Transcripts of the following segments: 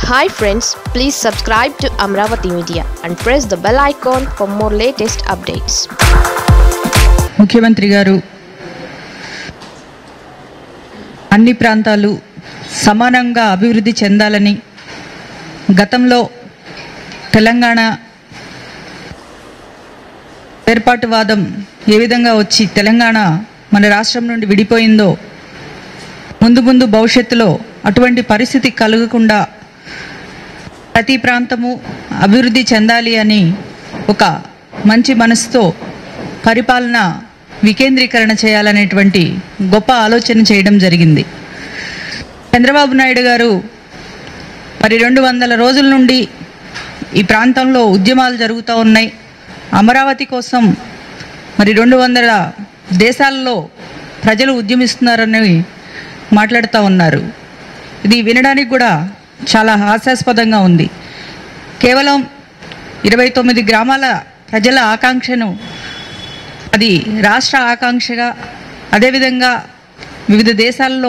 hi friends please subscribe to Amaravati media and press the bell icon for more latest updates ముఖ్యమంత్రి గారు అన్ని ప్రాంతాలు సమానంగా అభివృద్ధి చెందాలని గతంలో తెలంగాణ ఏర్పాటువాదం ఏ విధంగా వచ్చి తెలంగాణ మన రాష్ట్రం నుండి విడిపోయిందో ముందు ముందు భవిష్యత్తులో అటువంటి పరిస్థితి కలగకుండా ప్రతి ప్రాంతము అభివృద్ధి చెందాలి అని ఒక మంచి మనసుతో పరిపాలన వికేంద్రీకరణ చేయాలనేటువంటి గొప్ప ఆలోచన చేయడం జరిగింది చంద్రబాబు నాయుడు గారు మరి రెండు వందల రోజుల నుండి ఈ ప్రాంతంలో ఉద్యమాలు జరుగుతూ ఉన్నాయి అమరావతి కోసం మరి రెండు వందల దేశాల్లో ప్రజలు ఉద్యమిస్తున్నారని మాట్లాడుతూ ఉన్నారు ఇది వినడానికి కూడా చాలా హాస్యాస్పదంగా ఉంది కేవలం ఇరవై తొమ్మిది గ్రామాల ప్రజల ఆకాంక్షను అది రాష్ట్ర ఆకాంక్షగా అదేవిధంగా వివిధ దేశాల్లో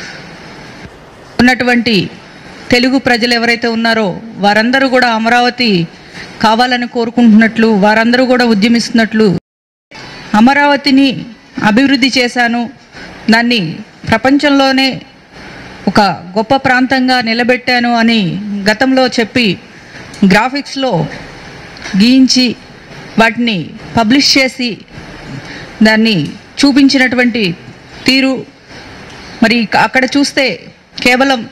ఉన్నటువంటి తెలుగు ప్రజలు ఎవరైతే ఉన్నారో వారందరూ కూడా అమరావతి కావాలని కోరుకుంటున్నట్లు వారందరూ కూడా ఉద్యమిస్తున్నట్లు అమరావతిని అభివృద్ధి చేశాను దాన్ని ప్రపంచంలోనే ఒక గొప్ప ప్రాంతంగా నిలబెట్టాను అని గతంలో చెప్పి గ్రాఫిక్స్లో గీయించి వాటిని పబ్లిష్ చేసి దాన్ని చూపించినటువంటి తీరు మరి అక్కడ చూస్తే కేవలం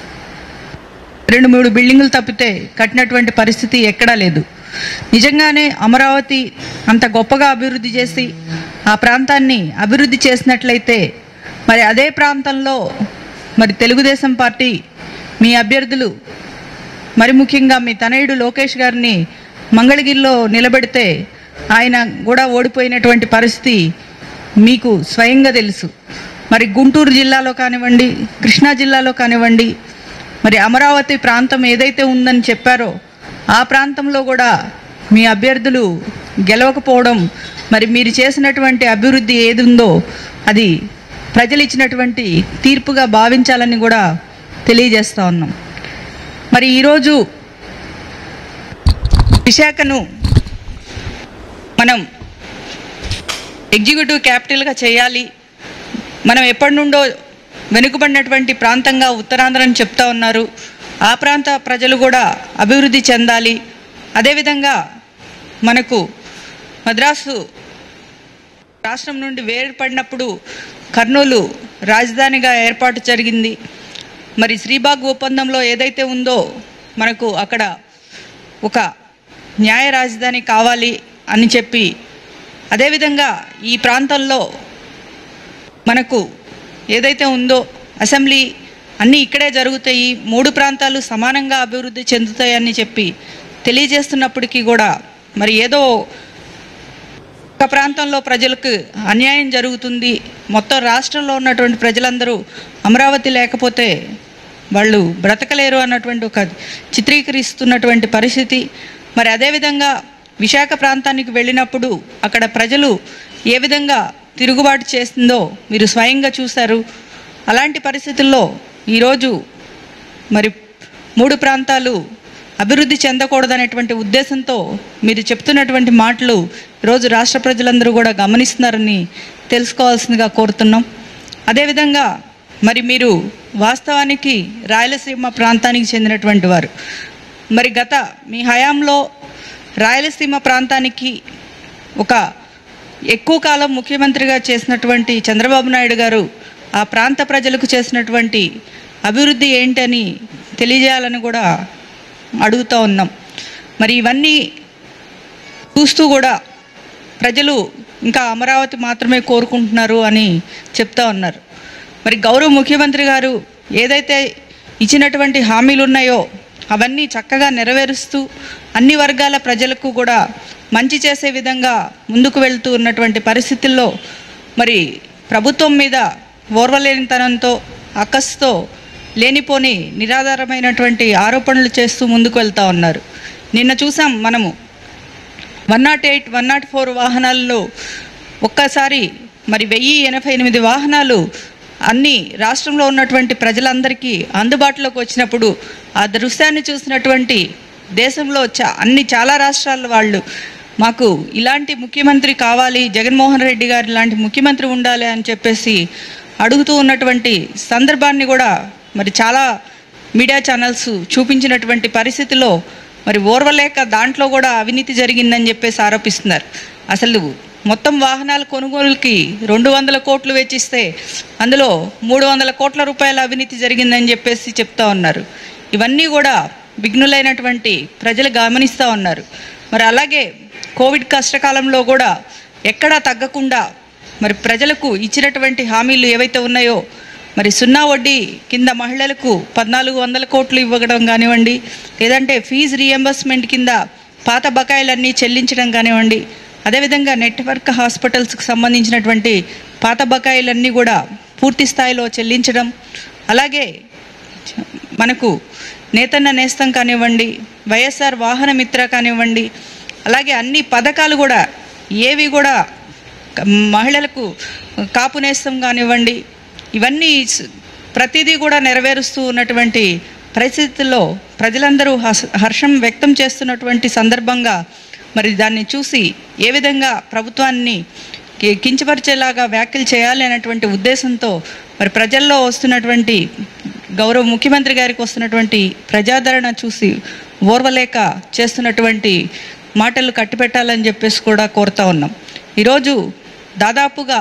రెండు మూడు బిల్డింగులు తప్పితే కట్టినటువంటి పరిస్థితి ఎక్కడా లేదు నిజంగానే అమరావతి అంత గొప్పగా అభివృద్ధి చేసి ఆ ప్రాంతాన్ని అభివృద్ధి చేసినట్లయితే మరి అదే ప్రాంతంలో మరి తెలుగుదేశం పార్టీ మీ అభ్యర్థులు మరి ముఖ్యంగా మీ తనయుడు లోకేష్ గారిని మంగళగిరిలో నిలబెడితే ఆయన కూడా ఓడిపోయినటువంటి పరిస్థితి మీకు స్వయంగా తెలుసు మరి గుంటూరు జిల్లాలో కానివ్వండి కృష్ణా జిల్లాలో కానివ్వండి మరి అమరావతి ప్రాంతం ఏదైతే ఉందని చెప్పారో ఆ ప్రాంతంలో కూడా మీ అభ్యర్థులు గెలవకపోవడం మరి మీరు చేసినటువంటి అభివృద్ధి ఏది ఉందో అది ప్రజలు ఇచ్చినటువంటి తీర్పుగా భావించాలని కూడా తెలియజేస్తా ఉన్నాం మరి ఈరోజు విశాఖను మనం ఎగ్జిక్యూటివ్ క్యాపిటల్గా చేయాలి మనం ఎప్పటి నుండో వెనుకబడినటువంటి ప్రాంతంగా ఉత్తరాంధ్రని చెప్తా ఉన్నారు ఆ ప్రాంత ప్రజలు కూడా అభివృద్ధి చెందాలి అదేవిధంగా మనకు మద్రాసు రాష్ట్రం నుండి వేరుపడినప్పుడు కర్నూలు రాజధానిగా ఏర్పాటు జరిగింది మరి శ్రీబాగ్ ఒప్పందంలో ఏదైతే ఉందో మనకు అక్కడ ఒక న్యాయ రాజధాని కావాలి అని చెప్పి అదేవిధంగా ఈ ప్రాంతంలో మనకు ఏదైతే ఉందో అసెంబ్లీ అన్నీ ఇక్కడే జరుగుతాయి మూడు ప్రాంతాలు సమానంగా అభివృద్ధి చెందుతాయని చెప్పి తెలియజేస్తున్నప్పటికీ కూడా మరి ఏదో ఒక ప్రాంతంలో ప్రజలకు అన్యాయం జరుగుతుంది మొత్తం రాష్ట్రంలో ఉన్నటువంటి ప్రజలందరూ అమరావతి లేకపోతే వాళ్ళు బ్రతకలేరు అన్నటువంటి ఒక చిత్రీకరిస్తున్నటువంటి పరిస్థితి మరి అదేవిధంగా విశాఖ ప్రాంతానికి వెళ్ళినప్పుడు అక్కడ ప్రజలు ఏ విధంగా తిరుగుబాటు చేస్తుందో మీరు స్వయంగా చూశారు అలాంటి పరిస్థితుల్లో ఈరోజు మరి మూడు ప్రాంతాలు అభివృద్ధి చెందకూడదనేటువంటి ఉద్దేశంతో మీరు చెప్తున్నటువంటి మాటలు ఈరోజు రాష్ట్ర ప్రజలందరూ కూడా గమనిస్తున్నారని తెలుసుకోవాల్సిందిగా కోరుతున్నాం అదేవిధంగా మరి మీరు వాస్తవానికి రాయలసీమ ప్రాంతానికి చెందినటువంటి వారు మరి గత మీ హయాంలో రాయలసీమ ప్రాంతానికి ఒక ఎక్కువ కాలం ముఖ్యమంత్రిగా చేసినటువంటి చంద్రబాబు నాయుడు గారు ఆ ప్రాంత ప్రజలకు చేసినటువంటి అభివృద్ధి ఏంటని తెలియజేయాలని కూడా అడుగుతూ ఉన్నాం మరి ఇవన్నీ చూస్తూ కూడా ప్రజలు ఇంకా అమరావతి మాత్రమే కోరుకుంటున్నారు అని చెప్తా ఉన్నారు మరి గౌరవ ముఖ్యమంత్రి గారు ఏదైతే ఇచ్చినటువంటి హామీలు ఉన్నాయో అవన్నీ చక్కగా నెరవేరుస్తూ అన్ని వర్గాల ప్రజలకు కూడా మంచి చేసే విధంగా ముందుకు వెళ్తూ ఉన్నటువంటి పరిస్థితుల్లో మరి ప్రభుత్వం మీద ఓర్వలేనితనంతో అక్కస్తో లేనిపోని నిరాధారమైనటువంటి ఆరోపణలు చేస్తూ ముందుకు వెళ్తూ ఉన్నారు నిన్న చూసాం మనము one nought eight one nought four వాహనాల్లో ఒక్కసారి మరి వెయ్యి ఎనభై ఎనిమిది వాహనాలు అన్ని రాష్ట్రంలో ఉన్నటువంటి ప్రజలందరికీ అందుబాటులోకి వచ్చినప్పుడు ఆ దృశ్యాన్ని చూసినటువంటి దేశంలో చా అన్ని చాలా రాష్ట్రాల వాళ్ళు మాకు ఇలాంటి ముఖ్యమంత్రి కావాలి జగన్మోహన్ రెడ్డి గారు ఇలాంటి ముఖ్యమంత్రి ఉండాలి అని చెప్పేసి అడుగుతూ ఉన్నటువంటి సందర్భాన్ని కూడా మరి చాలా మీడియా ఛానల్స్ చూపించినటువంటి పరిస్థితిలో మరి ఓర్వలేక దాంట్లో కూడా అవినీతి జరిగిందని చెప్పేసి ఆరోపిస్తున్నారు అసలు మొత్తం వాహనాల కొనుగోలుకి రెండు వందల కోట్లు వెచ్చిస్తే అందులో మూడు వందల కోట్ల రూపాయల అవినీతి జరిగిందని చెప్పేసి చెప్తా ఉన్నారు ఇవన్నీ కూడా విఘ్నులైనటువంటి ప్రజలు గమనిస్తూ ఉన్నారు మరి అలాగే కోవిడ్ కష్టకాలంలో కూడా ఎక్కడా తగ్గకుండా మరి ప్రజలకు ఇచ్చినటువంటి హామీలు ఏవైతే ఉన్నాయో మరి సున్నా వడ్డీ కింద మహిళలకు పద్నాలుగు వందల కోట్లు ఇవ్వడం కానివ్వండి లేదంటే ఫీజు రియంబర్స్మెంట్ కింద పాత బకాయిలన్నీ చెల్లించడం కానివ్వండి అదేవిధంగా నెట్వర్క్ హాస్పిటల్స్కి సంబంధించినటువంటి పాత బకాయిలన్నీ కూడా పూర్తి స్థాయిలో చెల్లించడం అలాగే మనకు నేతన్న నేస్తం కానివ్వండి వైఎస్ఆర్ వాహన మిత్ర కానివ్వండి అలాగే అన్ని పథకాలు కూడా ఏవి కూడా క- మహిళలకు కాపు నేస్తం కానివ్వండి ఇవన్నీ స్- ప్రతిదీ కూడా నెరవేరుస్తూ ఉన్నటువంటి పరిస్థితుల్లో ప్రజలందరూ హస్- హర్షం వ్యక్తం చేస్తున్నటువంటి సందర్భంగా మరి దాన్ని చూసి ఏ విధంగా ప్రభుత్వాన్ని కి- కించపరిచేలాగా వ్యాఖ్యలు చేయాలి అనేటువంటి ఉద్దేశంతో మరి ప్రజల్లో వస్తున్నటువంటి గౌరవ ముఖ్యమంత్రి గారికి వస్తున్నటువంటి ప్రజాదరణ చూసి ఓర్వలేక చేస్తున్నటువంటి మాటలు కట్టిపెట్టాలని చెప్పేసి కూడా కోరుతా ఉన్నాం ఈరోజు దాదాపుగా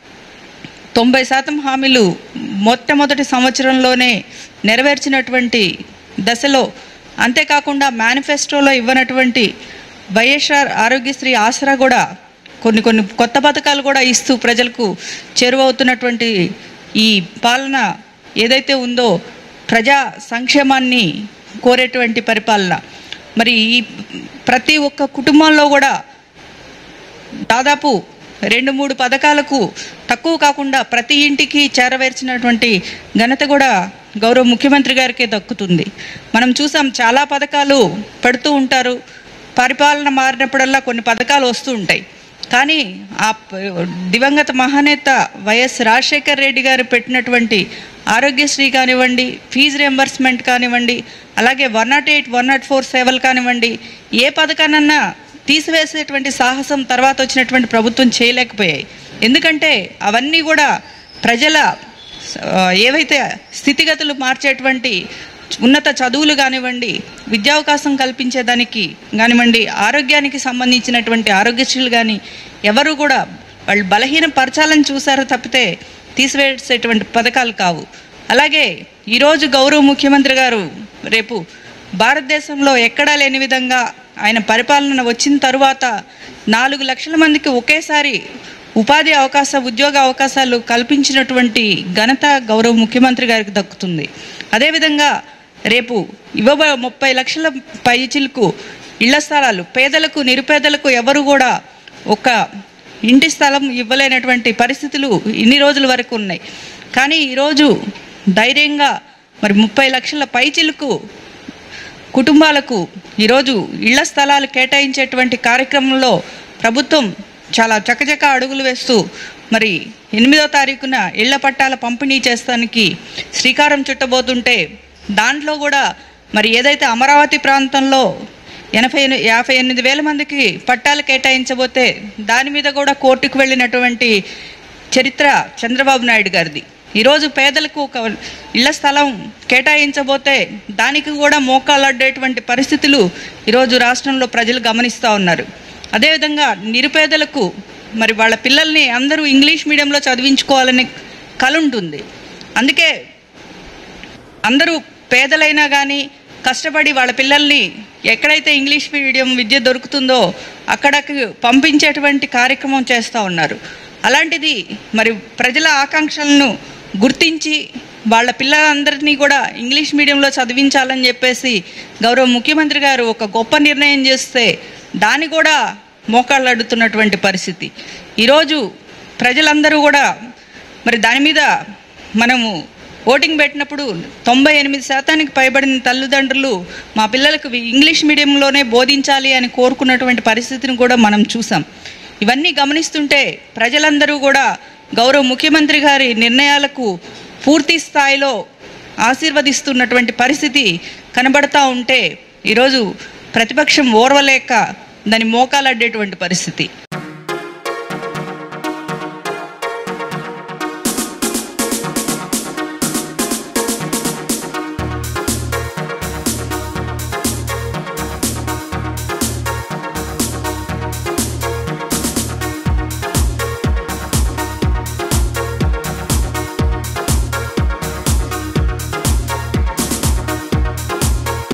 తొంభై శాతం హామీలు మొట్టమొదటి సంవత్సరంలోనే నెరవేర్చినటువంటి దశలో అంతేకాకుండా మేనిఫెస్టోలో ఇవ్వనటువంటి వైఎస్ఆర్ ఆరోగ్యశ్రీ ఆసరా కూడా కొన్ని కొన్ని కొత్త పథకాలు కూడా ఇస్తూ ప్రజలకు చేరువవుతున్నటువంటి ఈ పాలన ఏదైతే ఉందో ప్రజా సంక్షేమాన్ని కోరేటువంటి పరిపాలన మరి ఈ ప్రతి ఒక్క కుటుంబంలో కూడా దాదాపు రెండు మూడు పథకాలకు తక్కువ కాకుండా ప్రతి ఇంటికి చేరవేర్చినటువంటి ఘనత కూడా గౌరవ ముఖ్యమంత్రి గారికే దక్కుతుంది మనం చూసాం చాలా పథకాలు పెడుతూ ఉంటారు పరిపాలన మారినప్పుడల్లా కొన్ని పథకాలు వస్తూ ఉంటాయి కానీ ఆ ప- దివంగత మహానేత వైఎస్ రాజశేఖర్ రెడ్డి గారు పెట్టినటువంటి ఆరోగ్యశ్రీ కానివ్వండి ఫీజు రియంబర్స్మెంట్ కానివ్వండి అలాగే one nought eight one nought four సేవలు కానివ్వండి ఏ పథకానన్నా తీసివేసేటువంటి సాహసం తర్వాత వచ్చినటువంటి ప్రభుత్వం చేయలేకపోయాయి ఎందుకంటే అవన్నీ కూడా ప్రజల ఆ, ఏవైతే స్థితిగతులు మార్చేటువంటి ఉన్నత చదువులు కానివ్వండి విద్యావకాశం కల్పించేదానికి కానివ్వండి ఆరోగ్యానికి సంబంధించినటువంటి ఆరోగ్యశ్రీలు కానీ ఎవరు కూడా వాళ్ళు బలహీనపరచాలని చూసారు తప్పితే తీసివేసేటువంటి పథకాలు కావు అలాగే ఈరోజు గౌరవ ముఖ్యమంత్రి గారు రేపు భారతదేశంలో ఎక్కడా లేని విధంగా ఆయన పరిపాలన వచ్చిన తరువాత నాలుగు లక్షల మందికి ఒకేసారి ఉపాధి అవకాశ ఉద్యోగ అవకాశాలు కల్పించినటువంటి ఘనత గౌరవ ముఖ్యమంత్రి గారికి దక్కుతుంది అదేవిధంగా రేపు ఇవ్వబ ముప్పై లక్షల పైచిలకు ఇళ్ల స్థలాలు పేదలకు నిరుపేదలకు ఎవరు కూడా ఒక ఇంటి స్థలం ఇవ్వలేనటువంటి పరిస్థితులు ఇన్ని రోజుల వరకు ఉన్నాయి కానీ ఈరోజు ధైర్యంగా మరి ముప్పై లక్షల పైచిలకు కుటుంబాలకు ఈరోజు ఇళ్ల స్థలాలు కేటాయించేటువంటి కార్యక్రమంలో ప్రభుత్వం చాలా చకచక అడుగులు వేస్తూ మరి ఎనిమిదో తారీఖున ఇళ్ల పట్టాల పంపిణీ చేస్తానికి శ్రీకారం చుట్టబోతుంటే దాంట్లో కూడా మరి ఏదైతే అమరావతి ప్రాంతంలో ఎనభై ఎని- యాభై ఎనిమిది వేల మందికి పట్టాలు కేటాయించబోతే దాని మీద కూడా కోర్టుకు వెళ్ళినటువంటి చరిత్ర చంద్రబాబు నాయుడు గారిది ఈరోజు పేదలకు ఒక ఇళ్ల స్థలం కేటాయించబోతే దానికి కూడా మోకాలడ్డేటువంటి పరిస్థితులు ఈరోజు రాష్ట్రంలో ప్రజలు గమనిస్తూ ఉన్నారు అదేవిధంగా నిరుపేదలకు మరి వాళ్ళ పిల్లల్ని అందరూ ఇంగ్లీష్ మీడియంలో చదివించుకోవాలనే కల ఉంటుంది అందుకే అందరూ పేదలైనా కానీ కష్టపడి వాళ్ళ పిల్లల్ని ఎక్కడైతే ఇంగ్లీష్ మీడియం విద్య దొరుకుతుందో అక్కడకి పంపించేటువంటి కార్యక్రమం చేస్తూ ఉన్నారు అలాంటిది మరి ప్రజల ఆకాంక్షలను గుర్తించి వాళ్ళ పిల్లలందరినీ కూడా ఇంగ్లీష్ మీడియంలో చదివించాలని చెప్పేసి గౌరవ ముఖ్యమంత్రి గారు ఒక గొప్ప నిర్ణయం చేస్తే దాన్ని కూడా మోకాళ్ళు అడుగుతున్నటువంటి పరిస్థితి ఈరోజు ప్రజలందరూ కూడా మరి దాని మీద మనము ఓటింగ్ పెట్టినప్పుడు తొంభై ఎనిమిది శాతానికి పైబడిన తల్లిదండ్రులు మా పిల్లలకు వి- ఇంగ్లీష్ మీడియంలోనే బోధించాలి అని కోరుకున్నటువంటి పరిస్థితిని కూడా మనం చూసాం ఇవన్నీ గమనిస్తుంటే ప్రజలందరూ కూడా గౌరవ ముఖ్యమంత్రి గారి నిర్ణయాలకు పూర్తి స్థాయిలో ఆశీర్వదిస్తున్నటువంటి పరిస్థితి కనబడతా ఉంటే ఈరోజు ప్రతిపక్షం ఓర్వలేక దాని మోకాలడ్డేటువంటి పరిస్థితి